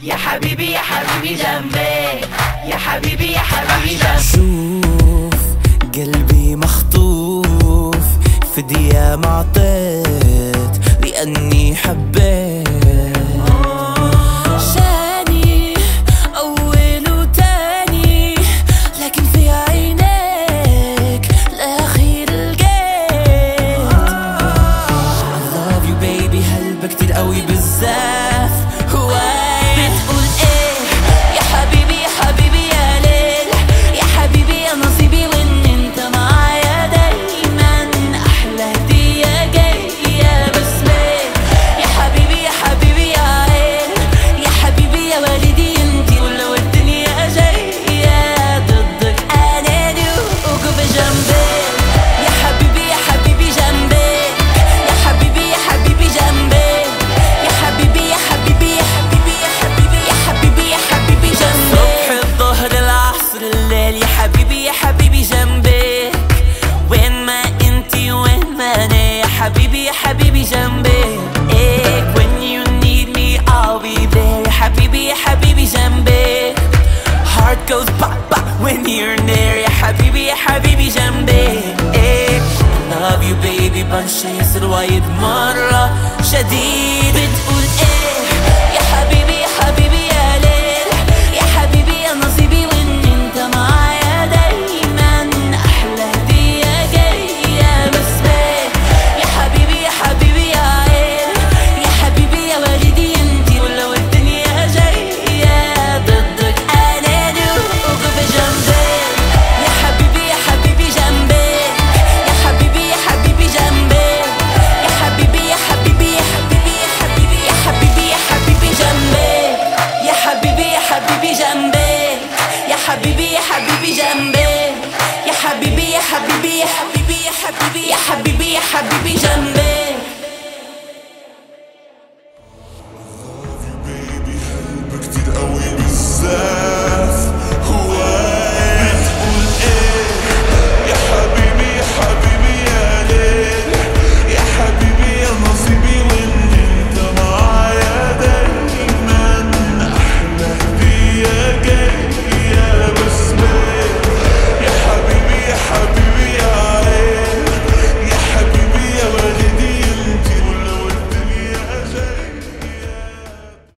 يا حبيبي يا حبيبي جنبي يا حبيبي يا حبيبي جنبي شوف قلبي مخطوف فدية ما عطيت لأني حبيت شاني أول وتاني لكن في عينيك الأخير لقيت I love you baby هلبة كتير قوي بزاف هواي بتقول إيه يا حبيبي يا حبيبي يا ليل يا حبيبي يا نصيبي وإن أنت معايا دايما أحلى هدية جاية بس ليه يا حبيبي يا حبيبي يا عين يا حبيبي يا والدي انتي ولو الدنيا جاية ضدك أنا دوق بجنبي يا حبيبي يا حبيبي جنبي يا حبيبي يا حبيبي جنبي يا حبيبي يا حبيبي يا حبيبي يا حبيبي يا حبيبي يا حبيبي جنبي صبح الظهر العصر الليل يا حبيبي يا حبيبي جنبك وين ما انتي وين ما انا يا حبيبي يا حبيبي جنبك when you need me I'll be there يا حبيبي يا حبيبي جنبك heart goes pop pop when you're near يا حبيبي يا حبيبي جنبك love you baby بنشيس الوايد مرة شديد بتقول ايه